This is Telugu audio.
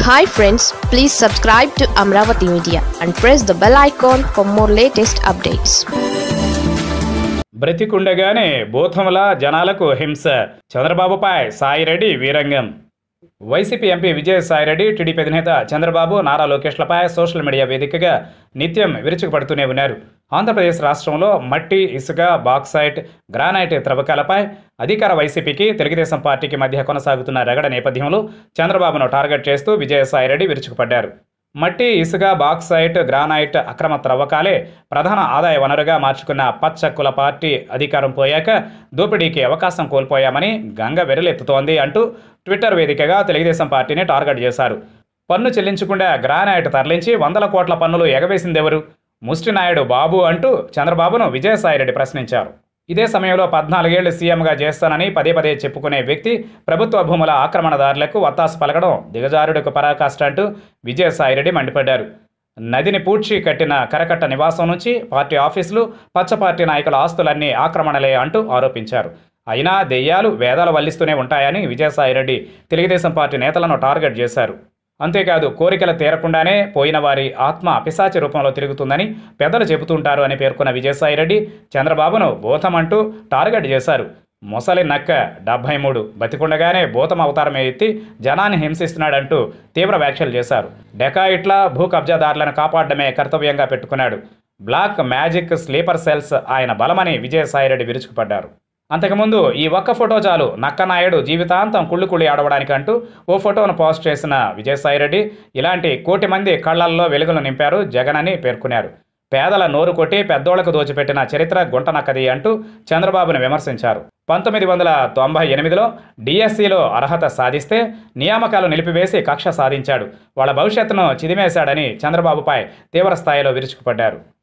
hi friends please subscribe to Amaravati media and press the bell icon for more latest updates బ్రతికుండగానే బూథముల జనాలకు హింస చంద్రబాబుపై సాయిరెడ్డి వీరంగం వైసీపీ ఎంపీ విజయసాయిరెడ్డి టీడీపీ అధినేత చంద్రబాబు నారా లోకేష్లపై సోషల్ మీడియా వేదికగా నిత్యం విరుచుకుపడుతూనే ఉన్నారు ఆంధ్రప్రదేశ్ రాష్ట్రంలో మట్టి ఇసుక బాక్సైట్ గ్రానైట్ త్రవ్వకాలపై అధికార వైసీపీకి తెలుగుదేశం పార్టీకి మధ్య కొనసాగుతున్న రగడ నేపథ్యంలో చంద్రబాబును టార్గెట్ చేస్తూ విజయసాయిరెడ్డి విరుచుకుపడ్డారు మట్టి ఇసుక బాక్సైట్ గ్రానైట్ అక్రమ త్రవ్వకాలే ప్రధాన ఆదాయ వనరుగా మార్చుకున్న పచ్చక్కుల పార్టీ అధికారం పోయాక దోపిడీకి అవకాశం కోల్పోయామని గంగ వెరలెత్తుతోంది అంటూ ట్విట్టర్ వేదికగా తెలుగుదేశం పార్టీని టార్గెట్ చేశారు పన్ను చెల్లించకుండా గ్రానైట్ తరలించి వందల కోట్ల పన్నులు ఎగవేసిందెవరు ముష్టినాయుడు బాబు అంటూ చంద్రబాబును విజయసాయిరెడ్డి ప్రశ్నించారు ఇదే సమయంలో పద్నాలుగేళ్లు సీఎంగా చేస్తానని పదే పదే చెప్పుకునే వ్యక్తి ప్రభుత్వ భూముల ఆక్రమణదారులకు వత్తాసు పలకడం దిగజారుడికి పరాకాష్ట అంటూ విజయసాయిరెడ్డి మండిపడ్డారు నదిని పూడ్చి కట్టిన కరకట్ట నివాసం నుంచి పార్టీ ఆఫీసులు పచ్చ పార్టీ నాయకుల ఆస్తులన్నీ ఆక్రమణలే అంటూ ఆరోపించారు అయినా దెయ్యాలు వేదాలు వల్లిస్తూనే ఉంటాయని విజయసాయిరెడ్డి తెలుగుదేశం పార్టీ నేతలను టార్గెట్ చేశారు అంతేకాదు కోరికలు తీరకుండానే పోయిన వారి ఆత్మ పిశాచి రూపంలో తిరుగుతుందని పెద్దలు చెబుతుంటారు అని పేర్కొన్న విజయసాయిరెడ్డి చంద్రబాబును భూతమంటూ టార్గెట్ చేశారు మొసలి నక్క డెబ్బై మూడు బతికుండగానే భూతం అవతారం ఎత్తి జనాన్ని హింసిస్తున్నాడంటూ తీవ్ర వ్యాఖ్యలు చేశారు డెకాయిట్ల భూ కబ్జాదారులను కాపాడడమే కర్తవ్యంగా పెట్టుకున్నాడు బ్లాక్ మ్యాజిక్ స్లీపర్ సెల్స్ ఆయన బలమని విజయసాయిరెడ్డి విరుచుకుపడ్డారు అంతకుముందు ఈ ఒక్క ఫోటో చాలు నక్కనాయుడు జీవితాంతం కుళ్ళి కుళ్ళి ఆడవడానికి అంటూ ఓ ఫోటోను పోస్ట్ చేసిన విజయసాయిరెడ్డి ఇలాంటి కోటి మంది కళ్ళల్లో వెలుగులు నింపారు జగన్ అని పేర్కొన్నారు పేదల నోరు కొట్టి పెద్దోళ్లకు దోచిపెట్టిన చరిత్ర గుంటనక్కది అంటూ చంద్రబాబును విమర్శించారు పంతొమ్మిది వందల తొంభై ఎనిమిదిలో డిఎస్సిలో అర్హత సాధిస్తే నియామకాలు నిలిపివేసి కక్ష సాధించాడు వాళ్ళ భవిష్యత్తును చిదిమేశాడని చంద్రబాబుపై తీవ్ర స్థాయిలో విరుచుకుపడ్డారు